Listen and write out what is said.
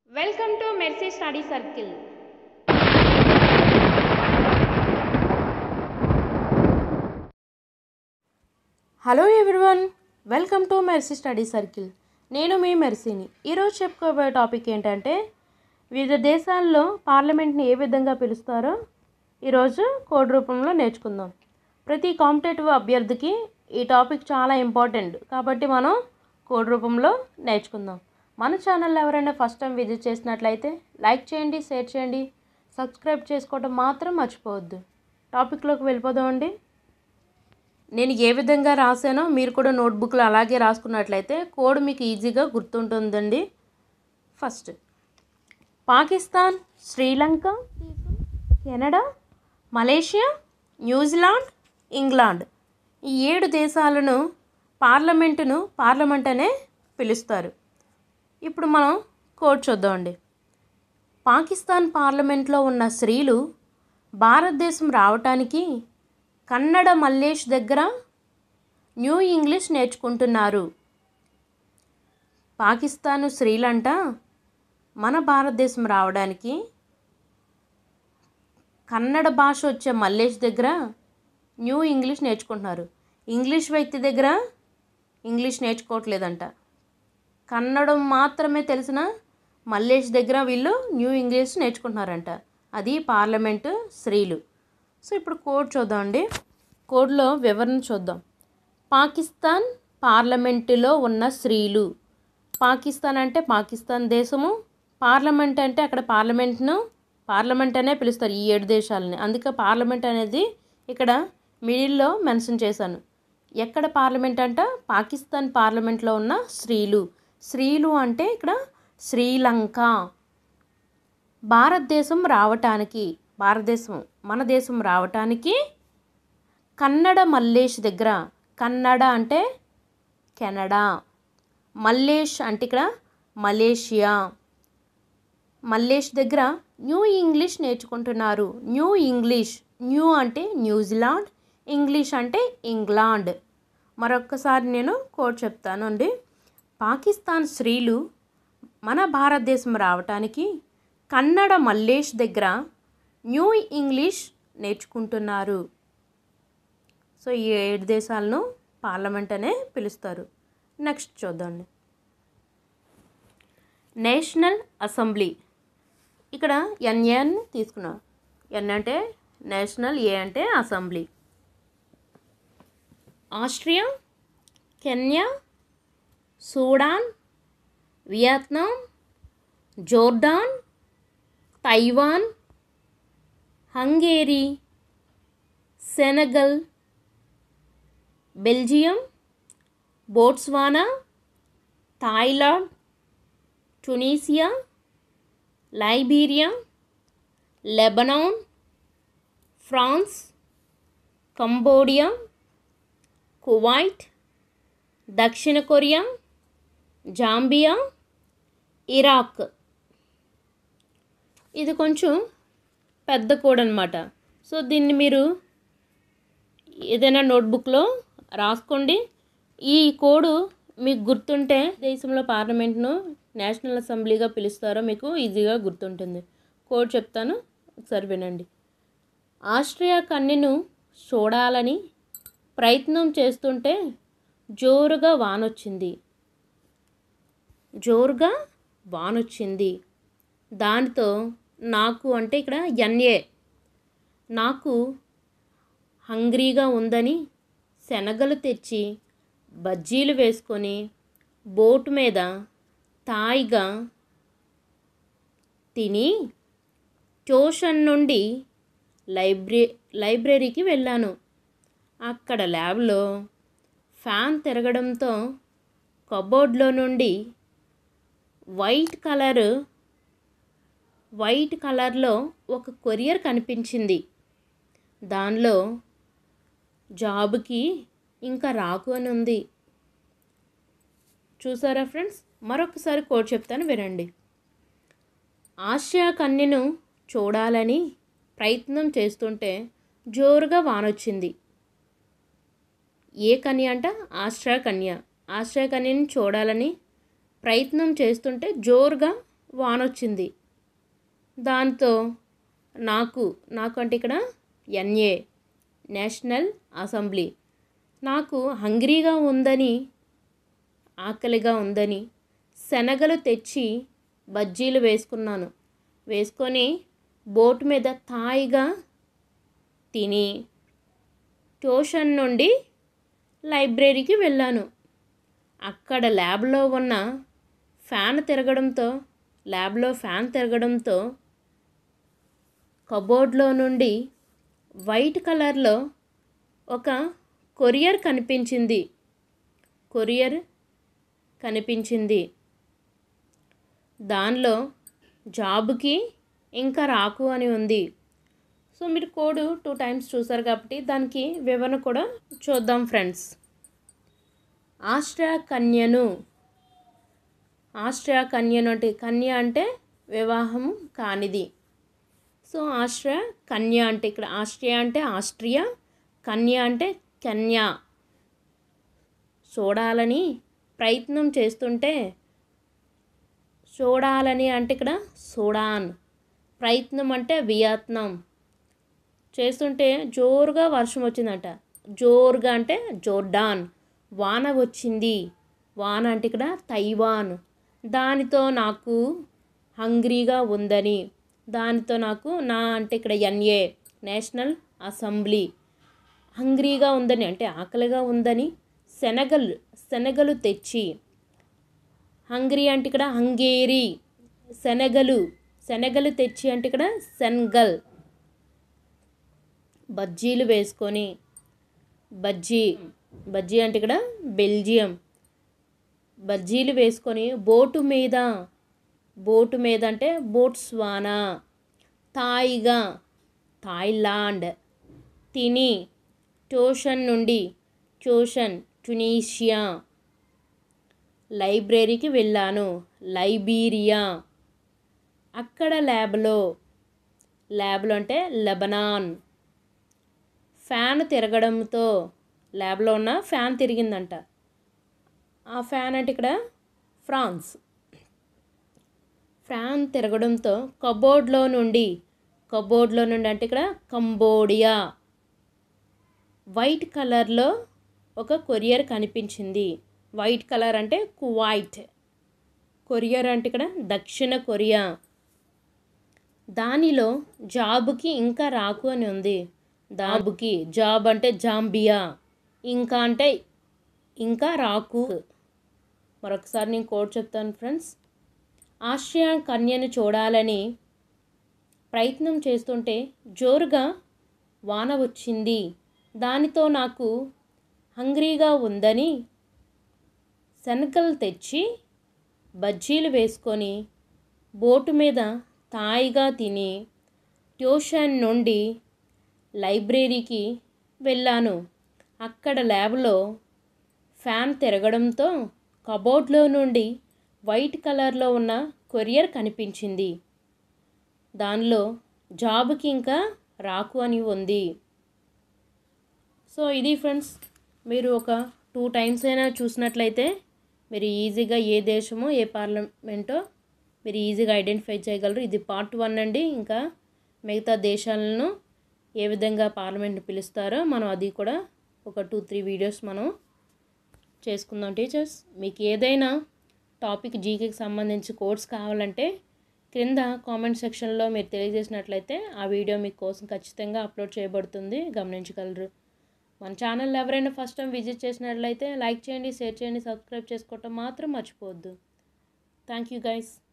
Welcome to Mercy Study Circle. Hello everyone welcome to Mercy Study Circle నేను మీ మెర్సీని ఈరోజు చెప్పుకోబోయే టాపిక్ ఏంటంటే వివిధ దేశాల్లో పార్లమెంట్ని ఏ విధంగా పిలుస్తారో ఈరోజు కోడ్ రూపంలో నేర్చుకుందాం ప్రతి కాంపిటేటివ్ అభ్యర్థికి ఈ టాపిక్ చాలా ఇంపార్టెంట్ కాబట్టి మనం కోడ్ రూపంలో నేర్చుకుందాం మన ఛానల్ ఎవరైనా ఫస్ట్ టైం విజిట్ చేసినట్లయితే లైక్ చేయండి షేర్ చేయండి సబ్స్క్రైబ్ చేసుకోవడం మాత్రం మర్చిపోవద్దు టాపిక్లోకి వెళ్ళిపోదామండి నేను ఏ విధంగా రాశానో మీరు కూడా నోట్బుక్లో అలాగే రాసుకున్నట్లయితే కోడ్ మీకు ఈజీగా గుర్తుంటుందండి first Pakistan Sri Lanka Canada Malaysia New Zealand England ఈ ఏడు దేశాలను పార్లమెంటును పార్లమెంట్ అనే పిలుస్తారు ఇప్పుడు మనం కోడ్ చూద్దామండి పాకిస్తాన్ పార్లమెంట్లో ఉన్న స్త్రీలు భారతదేశం రావటానికి కన్నడ మల్లేష్ దగ్గర న్యూ ఇంగ్లీష్ నేర్చుకుంటున్నారు పాకిస్తాన్ శ్రీలంట మన భారతదేశం రావడానికి కన్నడ భాష వచ్చే మల్లేష్ దగ్గర న్యూ ఇంగ్లీష్ నేర్చుకుంటున్నారు ఇంగ్లీష్ వ్యక్తి దగ్గర ఇంగ్లీష్ నేర్చుకోవట్లేదంట కన్నడం మాత్రమే తెలిసిన మల్లేష్ దగ్గర వీళ్ళు న్యూ ఇంగ్లీష్ నేర్చుకుంటున్నారంట అది పార్లమెంటు స్త్రీలు సో ఇప్పుడు కోడ్ చూద్దామండి కోడ్లో వివరణ చూద్దాం పాకిస్తాన్ పార్లమెంటులో ఉన్న స్త్రీలు పాకిస్తాన్ అంటే పాకిస్తాన్ దేశము పార్లమెంట్ అంటే అక్కడ పార్లమెంట్ను పార్లమెంట్ అనే పిలుస్తారు ఈ ఏడు దేశాలని అందుకే పార్లమెంట్ అనేది ఇక్కడ మిడిల్లో మెన్షన్ చేశాను ఎక్కడ పార్లమెంట్ అంట పాకిస్తాన్ పార్లమెంట్లో ఉన్న స్త్రీలు స్త్రీలు అంటే ఇక్కడ శ్రీలంక భారతదేశం రావటానికి భారతదేశం మన దేశం రావటానికి కన్నడ మల్లేష్ దగ్గర కన్నడ అంటే కెనడా మల్లేష్ అంటే ఇక్కడ మలేషియా మల్లేష్ దగ్గర న్యూ ఇంగ్లీష్ నేర్చుకుంటున్నారు న్యూ ఇంగ్లీష్ న్యూ అంటే న్యూజిలాండ్ ఇంగ్లీష్ అంటే ఇంగ్లాండ్ మరొక్కసారి నేను కోడ్ చెప్తాను అండి పాకిస్తాన్ స్త్రీలు మన భారతదేశం రావటానికి కన్నడ మల్లేష్ దగ్గర న్యూ ఇంగ్లీష్ నేర్చుకుంటున్నారు సో ఈ ఏడు దేశాలను పార్లమెంట్ అనే పిలుస్తారు నెక్స్ట్ చూద్దాండి నేషనల్ అసెంబ్లీ ఇక్కడ ఎన్ఏన్ తీసుకున్నాం ఎన్ అంటే నేషనల్ ఏ అంటే assembly Austria Kenya Sudan Vietnam Jordan Taiwan Hungary Senegal Belgium Botswana Thailand Tunisia Liberia Lebanon France Cambodia Kuwait దక్షిణ కొరియా జాంబియా ఇరాక్ ఇది కొంచెం పెద్ద కోడ్ అనమాట సో దీన్ని మీరు ఏదైనా నోట్బుక్లో రాసుకోండి ఈ కోడు మీకు గుర్తుంటే దేశంలో పార్లమెంట్ను నేషనల్ అసెంబ్లీగా పిలుస్తారో మీకు ఈజీగా గుర్తుంటుంది కోడ్ చెప్తాను ఒకసారి వినండి ఆస్ట్రియా కన్నెను చూడాలని ప్రయత్నం చేస్తుంటే జోరుగా వానొచ్చింది జోరుగా వానొచ్చింది దానితో నాకు అంటే ఇక్కడ ఎన్ఏ నాకు హంగ్రీగా ఉందని శనగలు తెచ్చి బజ్జీలు వేసుకొని బోటు మీద తాయిగా తిని ట్యూషన్ నుండి లైబ్రరీ లైబ్రరీకి వెళ్ళాను అక్కడ ల్యాబ్లో ఫ్యాన్ తిరగడంతో కబోర్డ్లో నుండి వైట్ కలర్ వైట్ కలర్లో ఒక కొరియర్ కనిపించింది దానిలో జాబ్కి ఇంకా రాకు అని ఉంది చూసారా ఫ్రెండ్స్ మరొకసారి కోడ్ చెప్తాను వినండి ఆసియా కన్యను చూడాలని ప్రయత్నం చేస్తుంటే జోరుగా వానొచ్చింది ఏ కన్య అంట ఆశ్రయ కన్య ఆశ్రయ కన్యని చూడాలని ప్రయత్నం చేస్తుంటే జోరుగా వాన వచ్చింది దాంతో నాకు నాకు అంటే ఇక్కడ ఎన్ఏ నేషనల్ అసెంబ్లీ నాకు హంగ్రీగా ఉందని ఆకలిగా ఉందని శనగలు తెచ్చి బజ్జీలు వేసుకున్నాను వేసుకొని బోట్ మీద తాయిగా తిని ట్యూషన్ నుండి లైబ్రరీకి వెళ్ళాను అక్కడ ల్యాబ్లో ఉన్న ఫ్యాన్ తిరగడంతో ల్యాబ్లో ఫ్యాన్ తిరగడంతో కబోర్డ్లో నుండి వైట్ కలర్లో ఒక కొరియర్ కనిపించింది కొరియర్ కనిపించింది దానిలో జాబ్కి ఇంకా రాకు అని ఉంది సో మీరు కోడ్ టూ టైమ్స్ చూసారు కాబట్టి దానికి వివరణ కూడా చూద్దాం ఫ్రెండ్స్ ఆస్ట్రియా కన్యను ఆస్ట్రియా కన్యను అంటే కన్య అంటే వివాహం కానిది సో ఆస్ట్రియా కన్య అంటే ఇక్కడ ఆస్ట్రియా అంటే ఆస్ట్రియా కన్య అంటే కన్య చూడాలని ప్రయత్నం చేస్తుంటే చూడాలని అంటే ఇక్కడ సూడాన్ ప్రయత్నం అంటే వియత్నాం చేస్తుంటే జోరుగా వర్షం వచ్చిందంట జోరుగా అంటే జోర్డాన్ వాన వచ్చింది వాన అంటే ఇక్కడ తైవాన్ దానితో నాకు హంగ్రీగా ఉందని దానితో నాకు నా అంటే ఇక్కడ ఎన్ఏ నేషనల్ అసెంబ్లీ హంగ్రీగా ఉందని అంటే ఆకలిగా ఉందని శనగలు శనగలు తెచ్చి హంగ్రీ అంటే ఇక్కడ హంగేరీ శనగలు శనగలు తెచ్చి అంటే ఇక్కడ సెన్గల్ బజ్జీలు వేసుకొని బజ్జీ బజ్జీ అంటే ఇక్కడ బెల్జియం బజ్జీలు వేసుకొని బోటు మీద బోటు మీద అంటే బోట్స్వానా థాయిగా థాయిలాండ్ తిని ట్యూషన్ నుండి ట్యూషన్ ట్యునీషియా లైబ్రరీకి వెళ్ళాను లైబీరియా అక్కడ ల్యాబ్లో ల్యాబ్లో అంటే లెబనాన్ ఫ్యాన్ తిరగడంతో ల్యాబ్లో ఉన్న ఫ్యాన్ తిరిగిందంట ఆ ఫ్యాన్ అంటే ఇక్కడ ఫ్రాన్స్ ఫ్యాన్ తిరగడంతో కబోర్డ్లో నుండి కబోర్డ్లో నుండి అంటే ఇక్కడ కంబోడియా వైట్ కలర్లో ఒక కొరియర్ కనిపించింది వైట్ కలర్ అంటే కువైట్ కొరియర్ అంటే ఇక్కడ దక్షిణ కొరియా దానిలో జాబ్కి ఇంకా రాకు అని ఉంది దాబుకి జాబ్ అంటే జాంబియా ఇంకా అంటే ఇంకా రాకు మరొకసారి నేను కోడ్ చెప్తాను ఫ్రెండ్స్ ఆస్ట్రియా కన్యను చూడాలని ప్రయత్నం చేస్తుంటే జోరుగా వాన వచ్చింది దానితో నాకు హంగ్రీగా ఉందని శనగలు తెచ్చి బజ్జీలు వేసుకొని బోటు మీద తాయిగా తిని ట్యూషన్ నుండి లైబ్రరీకి వెళ్ళాను అక్కడ ల్యాబ్లో ఫ్యాన్ తిరగడంతో కబోర్డ్లో నుండి వైట్ కలర్లో ఉన్న కొరియర్ కనిపించింది దానిలో జాబ్కి ఇంకా రాకు అని ఉంది సో ఇది ఫ్రెండ్స్ మీరు ఒక టూ టైమ్స్ అయినా చూసినట్లయితే మీరు ఈజీగా ఏ దేశమో ఏ పార్లమెంటో మీరు ఈజీగా ఐడెంటిఫై చేయగలరు ఇది పార్ట్ వన్ అండి ఇంకా మిగతా దేశాలను ఏ విధంగా పార్లమెంట్ పిలుస్తారో మనం అది కూడా ఒక టూ త్రీ వీడియోస్ మనం చేసుకుందాం టీచర్స్ మీకు ఏదైనా టాపిక్ జీకేకి సంబంధించి కోర్స్ కావాలంటే క్రింద కామెంట్ సెక్షన్లో మీరు తెలియజేసినట్లయితే ఆ వీడియో మీకు కోసం ఖచ్చితంగా అప్లోడ్ చేయబడుతుంది గమనించగలరు మన ఛానల్ ఎవరైనా ఫస్ట్ టైం విజిట్ చేసినట్లయితే లైక్ చేయండి షేర్ చేయండి సబ్స్క్రైబ్ చేసుకోవటం మాత్రం మర్చిపోవద్దు థ్యాంక్ యూ గైస్